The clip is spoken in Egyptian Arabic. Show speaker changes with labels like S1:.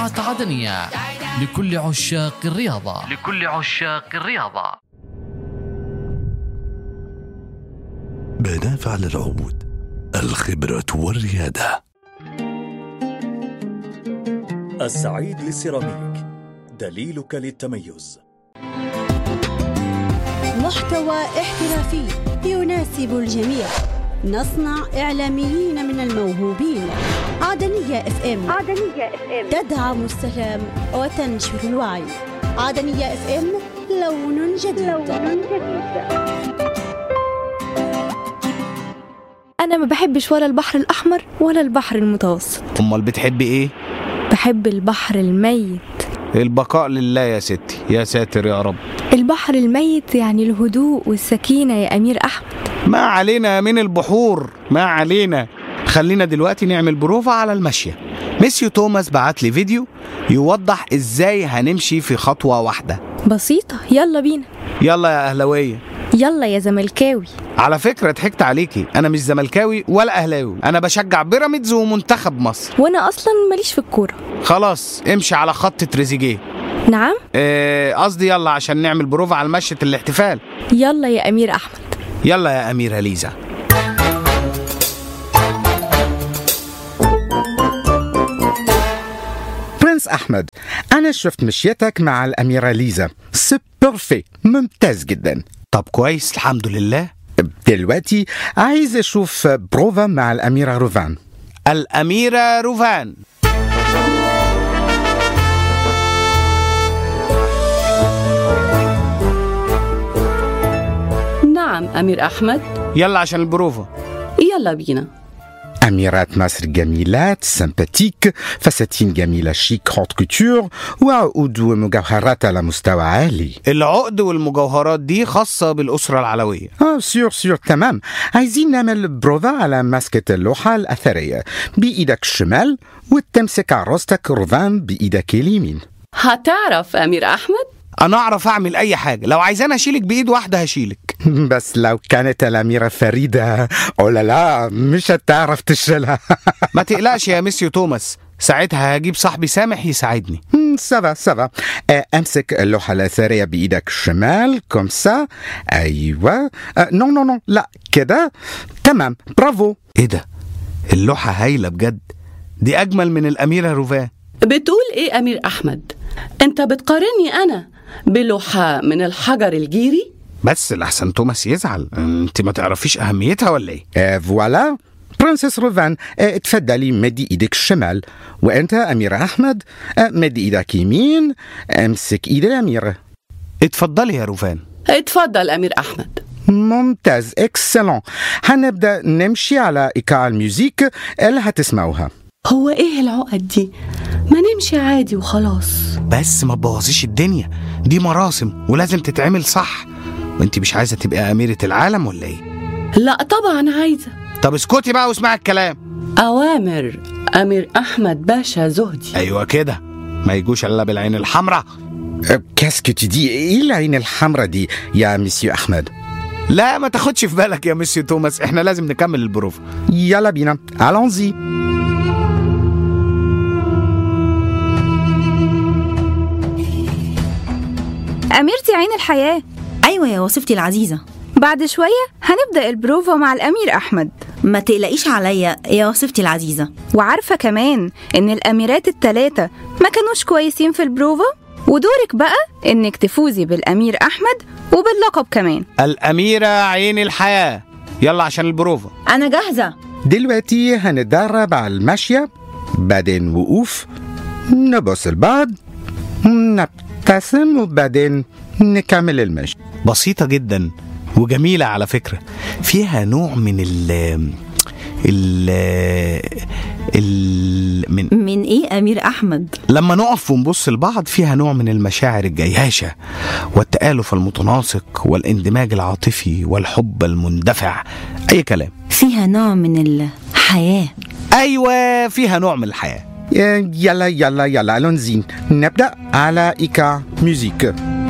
S1: عدنية لكل عشاق الرياضة لكل عشاق الرياضة
S2: بناء على العود الخبرة والريادة
S3: السعيد للسيراميك دليلك للتميز
S4: محتوى احترافي يناسب الجميع نصنع إعلاميين من الموهوبين عدنية اف ام عدنية اف ام تدعم السلام وتنشر الوعي عدنية اف ام لون جديد لون جديد
S5: أنا ما بحبش ولا البحر الأحمر ولا البحر المتوسط
S6: امال بتحبي ايه
S5: بحب البحر الميت
S6: البقاء لله يا ستي يا ساتر يا رب
S5: البحر الميت يعني الهدوء والسكينة يا أمير أحمد
S6: ما علينا من البحور ما علينا خلينا دلوقتي نعمل بروفة على المشية ميسيو توماس بعت لي فيديو يوضح ازاي هنمشي في خطوة واحدة
S5: بسيطة يلا بينا
S6: يلا يا أهلوية
S5: يلا يا زملكاوي
S6: على فكرة ضحكت عليكي أنا مش زملكاوي ولا أهلاوي أنا بشجع بيراميدز ومنتخب مصر
S5: وأنا أصلا ماليش في الكورة
S6: خلاص امشي على خط تريزيجيه
S5: نعم
S6: آه، قصدي يلا عشان نعمل بروفة على مشية الاحتفال
S5: يلا يا أمير أحمد
S6: يلا يا أميرة ليزا
S7: برنس أحمد أنا شفت مشيتك مع الأميرة ليزا سي بيرفي ممتاز جدا
S6: طب كويس الحمد لله
S7: دلوقتي عايز أشوف بروفا مع الأميرة روفان
S6: الأميرة روفان
S8: نعم أمير أحمد
S6: يلا عشان البروفة
S8: يلا بينا
S7: أميرات مصر جميلات سمباتيك فساتين جميلة شيك هوت كوتور وعقود ومجوهرات على مستوى عالي
S6: العقد والمجوهرات دي خاصة بالأسرة العلوية
S7: اه سيور سيور تمام عايزين نعمل بروفا على ماسكة اللوحة الأثرية بإيدك الشمال وتمسك عروستك روفان بإيدك اليمين
S8: هتعرف أمير أحمد
S6: أنا أعرف أعمل أي حاجة لو عايزاني أشيلك بإيد واحدة هشيلك
S7: بس لو كانت الأميرة فريدة أو لا لا مش هتعرف تشيلها
S6: ما تقلقش يا ميسيو توماس ساعتها هجيب صاحبي سامح يساعدني
S7: سافا سافا آه، امسك اللوحة الأثرية بإيدك الشمال كوم سا أيوة آه، نو نو نو لا كده تمام برافو
S6: إيه ده اللوحة هايلة بجد دي أجمل من الأميرة روفان
S8: بتقول إيه أمير أحمد أنت بتقارني أنا بلوحة من الحجر الجيري
S6: بس لحسن توماس يزعل انت ما تعرفيش أهميتها ولا إيه
S7: آه، فوالا برنسس روفان آه، تفضلي مدي ايدك الشمال وانت امير احمد آه، مدي ايدك يمين امسك ايد الاميره
S6: اتفضلي يا روفان
S8: اتفضل أمير أحمد
S7: ممتاز اكسلون هنبدا نمشي على ايقاع الميوزيك اللي هتسمعوها
S8: هو إيه العقد دي ما نمشي عادي وخلاص
S6: بس ما تبوظيش الدنيا دي مراسم ولازم تتعمل صح وانت مش عايزة تبقى أميرة العالم ولا إيه
S8: لا طبعا عايزة
S6: طب اسكتي بقى واسمعي الكلام
S8: أوامر أمير أحمد باشا زهدي
S6: أيوة كده ما يجوش إلا بالعين الحمراء
S7: آه، كاسكو تدي ايه العين الحمراء دي يا مسيو احمد
S6: لا ما تاخدش في بالك يا ميسيو توماس احنا لازم نكمل البروف
S7: يلا بينا allons-y
S9: أميرتي عين الحياة
S10: أيوة يا وصفتي العزيزة
S9: بعد شوية هنبدأ البروفا مع الأمير أحمد
S10: ما تقلقيش عليا يا وصفتي العزيزة
S9: وعارفة كمان إن الأميرات التلاتة ما كانوش كويسين في البروفا ودورك بقى إنك تفوزي بالأمير أحمد وباللقب كمان
S6: الأميرة عين الحياة يلا عشان البروفة
S10: أنا جاهزة
S7: دلوقتي هنتدرب على المشية بعدين وقوف نبص لبعض نبتسم وبعدين نكمل المشي
S6: بسيطة جدا وجميلة على فكرة فيها نوع من ال ال ال من
S10: من إيه أمير أحمد
S6: لما نقف ونبص لبعض فيها نوع من المشاعر الجياشة والتآلف المتناسق والاندماج العاطفي والحب المندفع أي كلام
S10: فيها نوع من الحياة
S6: أيوة فيها نوع من الحياة
S7: يلا يلا يلا allons-y نبدأ على إيقاع ميوزيك